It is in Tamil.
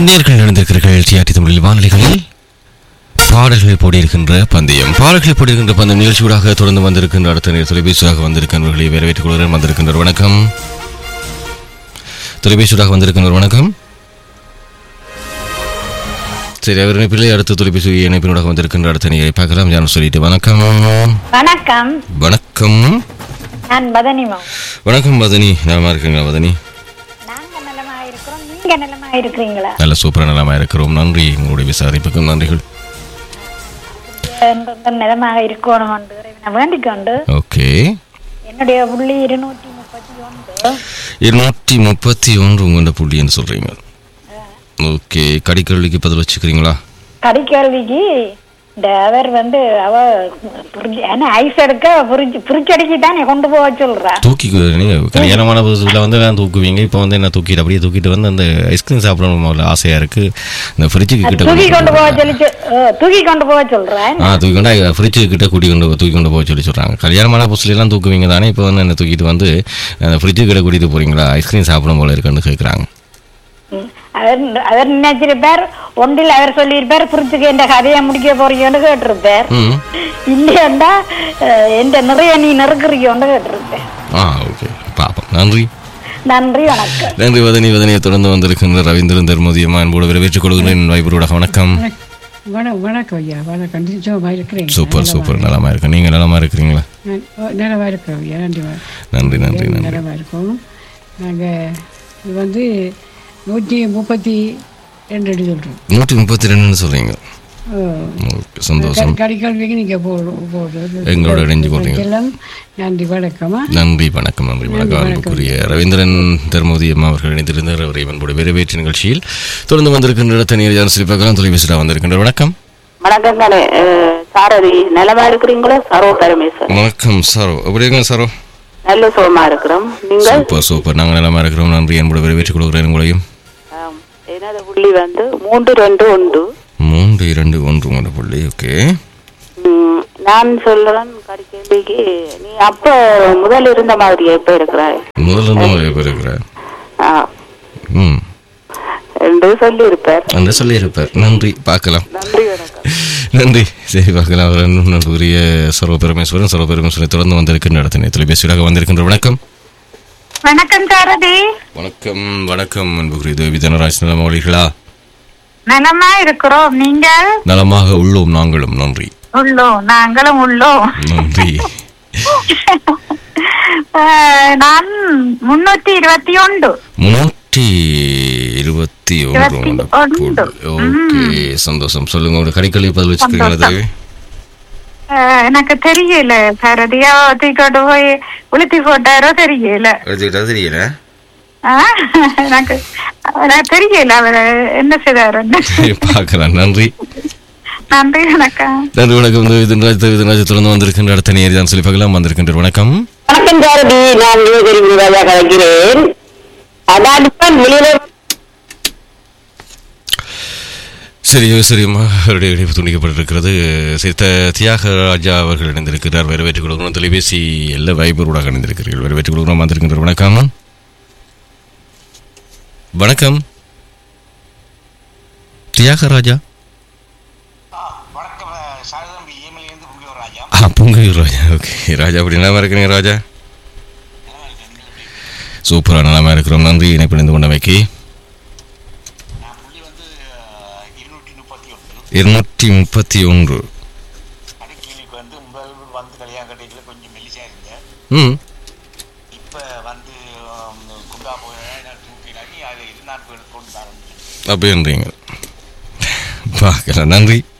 நேர்கள் நடந்திருக்கிறீர்கள் டிஆர்டி தமிழில் வானொலிகளில் பாடல்கள் போடியிருக்கின்ற பந்தயம் பாடல்கள் போடியிருக்கின்ற பந்தயம் நிகழ்ச்சியூடாக தொடர்ந்து வந்திருக்கின்ற அடுத்த நேர தொலைபேசியாக வந்திருக்கின்றவர்களை வரவேற்றுக் கொள்கிறேன் வந்திருக்கின்ற வணக்கம் தொலைபேசியூடாக வந்திருக்கின்ற வணக்கம் சரி அவர் இணைப்பிலே அடுத்த தொலைபேசி இணைப்பினூடாக வந்திருக்கின்ற அடுத்த நிகழ்ச்சி பார்க்கலாம் யாரும் சொல்லிட்டு வணக்கம் வணக்கம் வணக்கம் நான் மதனிமா வணக்கம் வதனி நலமா இருக்கீங்களா வதனி நாங்க நலமா இருக்கிறோம் நீங்க நலமா இருக்கிறீங்களா நல்ல சூப்பராக நலமா இருக்கிறோம் நன்றி உங்களுடைய விசாரிப்புக்கும் நன்றிகள் என்றும் நலமாக இருக்கணும் என்று இறைவனை வேண்டிக் கொண்டு ஓகே என்னுடைய புள்ளி இருநூற்றி முப்பத்தி ஒன்று இருநூற்றி முப்பத்தி ஒன்று உங்களோட புள்ளின்னு சொல்றீங்க ஓகே கடிக்கல்விக்கு பதில் வச்சுக்கிறீங்களா கடிக்கல்விக்கு இந்த அவர் வந்து அவ புரிஞ்சு ஏன்னா ஐஸ் எடுக்க புரிஞ்சு புரிச்சடிக்கு தானே கொண்டு போக சொல்றா தூக்கி நீங்க கல்யாணமான புதுசுல வந்து நான் தூக்குவீங்க இப்போ வந்து என்ன தூக்கிட்டு அப்படியே தூக்கிட்டு வந்து அந்த ஐஸ்கிரீம் சாப்பிடணும் முதல்ல ஆசையா இருக்கு இந்த ஃப்ரிட்ஜுக்கு கிட்ட தூக்கி கொண்டு போக கொண்டு சொல்லி சொ- ஓ, தூக்கி கொண்டு போக சொல்றேன் ஆ தூக்கி கொண்டா ஃப்ரிட்ஜுக்கு கிட்ட கூட்டி கொண்டு போ- தூக்கி கொண்டு போக சொல்லி சொல்றாங்க கல்யாணமான புதுசுல எல்லாம் தூக்குவீங்க தானே இப்போ வந்து என்ன தூக்கிட்டு வந்து அந்த ஃப்ரிட்ஜுக்கு கிட்ட கூட்டிட்டு போறீங்களா ஐஸ்கிரீம் சாப்பிடும் போல இருக்குன்னு கேட்குறாங்க ம். அவர் அவர் நினைச்சிருப்பார் ஒன்றில் அவர் சொல்லியிருப்பார் புரிச்சுக்க என்ற கதையை முடிக்க போறீங்கன்னு கேட்டிருப்பார் ம் இல்லையாண்டா எந்த நிறைய நீ நெருக்குறியோன்னு கேட்டிருப்பேன் ஆ ஓகே பாப்போம் நன்றி நன்றி வணக்கம் நன்றி வதனி வதனியை தொடர்ந்து வந்திருக்கின்ற ரவீந்திரன் தர்மதியம்மா என்போடு வரவேற்றுக் கொள்கிறேன் வைபரோட வணக்கம் வணக்கம் வணக்கம் ஐயா வணக்கம் நிச்சயமாக இருக்கிறேன் சூப்பர் சூப்பர் நலமா இருக்கு நீங்க நலமா இருக்கிறீங்களா நிலவா இருக்கிறோம் ஐயா நன்றி நன்றி நன்றி நன்றி நிலவா இருக்கோம் நாங்கள் இது வந்து நூற்றி முப்பத்தி ரெண்டு அடி சொல்கிறோம் நூற்றி முப்பத்தி ரெண்டுன்னு சொல்றீங்க ஓகே, சந்தோஷம் கடிக்கல்விக்கு நீங்கள் போடுறோம் போடுறது எங்களோட இணைஞ்சு கொள்றீங்க எல்லாம் நன்றி வணக்கமா நன்றி வணக்கம் நன்றி வணக்கம் அன்புக்குரிய ரவீந்திரன் தர்மோதியம்மா அவர்கள் இணைந்திருந்தார் அவரை என்போட வரவேற்று நிகழ்ச்சியில் தொடர்ந்து வந்திருக்கின்ற இடத்த நீர் ஜான சிலிப்பாக்கலாம் தொலைபேசியில் வந்திருக்கின்ற வணக்கம் வணக்கங்களே அஹ், சாரதி நலமா இருக்கிறீங்களோ சரோ பரமேஸ்வரன் வணக்கம் சாரோ எப்படி இருக்கீங்க சாரோ நல்ல சுகமா இருக்கிறோம் நீங்கள் சூப்பர் சூப்பர் நாங்கள் நலமா இருக்கிறோம் நன்றி என்போட வரவேற்றுக் கொள்கிறேன் உங்களையும் ஆம், எனது புள்ளி வந்து மூன்று ரெண்டு ஒன்று மூன்று இரண்டு ஒன்று உங்களோட புள்ளி ஓகே ம், நான் சொல்றேன் கடிக்கேள்விக்கு நீ அப்ப முதல் இருந்த மாதிரி எப்ப இருக்கிறாய் முதல்ல இருந்து நிறைய பேர் இருக்கிறார் ஆ, ம் என்று சொல்லி இருப்பார் அந்த சொல்லியிருப்பார் நன்றி பார்க்கலாம் நன்றி வணக்கம் நன்றி சரி பார்க்கலாம் அவர் இன்னும் கூறிய சர்வ பெருமேஸ்வரன் சர்வ பெருமேஸ்வரன் தொடர்ந்து வந்திருக்கின்ற இடத்தினை தொலைபேசியாக வந்திருக்கின்ற வணக்கம் வணக்கம் சாரதி வணக்கம் வணக்கம் அன்புக்குரிய தேவி தனராஜ் நலமொழிகளா நலமா இருக்கிறோம் நீங்கள் நலமாக உள்ளோம் நாங்களும் நன்றி உள்ளோம் நாங்களும் உள்ளோம் நன்றி அஹ், நான் முன்னூத்தி இருபத்தி ஒன்று முன்னூற்றி இருபத்தி ஒன்று இருபத்தி உங்களோட ஒன்று. புள்ளி. ஓகே சந்தோஷம் சொல்லுங்க உங்களோட கடிக்கல்வி பதில் வச்சுக்கிறீங்களா தேவி அஹ், எனக்கு தெரியல சாரதியா தூக்கிட்டு போய் உளுத்தி போட்டாரோ தெரியல வச்சுக்கிட்டா தெரியல அஹ், எனக்கு எனக்கு தெரியல அவர் என்ன செய்தாருன்னு சரி பார்க்கலாம் நன்றி நன்றி வணக்கம் நன்றி வணக்கம் தேவி தனராஜ் தேவி தனராஜ் தொடர்ந்து வந்திருக்கின்ற இடத்த நேரி தான் சொல்லி பார்க்கலாம் வந்திருக்கின்ற வணக்கம் வணக்கம் சாரதி நான் யோகரி ராஜா கலைக்கிறேன் அதான் வெளியில சரி சரிம்மா அவருடைய இணைப்பு துண்டிக்கப்பட்டிருக்கிறது சரி த- தியாகராஜா அவர்கள் இணைந்திருக்கிறார் வரவேற்றுக் கொடுக்கணும் தொலைபேசி எல்லா வைபரோடாக இணைந்திருக்கிறீர்கள் வரவேற்றுக் கொடுக்கணும் வந்திருக்கின்ற வணக்கம் வணக்கம் தியாகராஜா வணக்கம் சாரதம்பி இஎம்ஐலேருந்து புங்கியோர் ராஜா ஆ பொங்கல் ராஜா ஓகே ராஜா அப்படி நல்லா இருக்கிறீங்க ராஜா சூப்பராக நலமா இருக்கிறோம் நன்றி இணைப்பு இணைந்து கொண்டமைக்கு நான் புள்ளி வந்து இருநூற்றி முப்பத்தி ஒன்று இருநூற்றி முப்பத்தி ஒன்று அடிக்கீழுக்கு வந்து முதல் வந்து கல்யாண கட்டையில் கொஞ்சம் மெலிசா இருந்தேன் ம் இப்போ வந்து ஆம், குண்டா போகிறேன் நான் தூக்கினாக்கி அது இருந்தான் கொண்டு தரேன் அப்படின்றீங்க பார்க்கலாம் நன்றி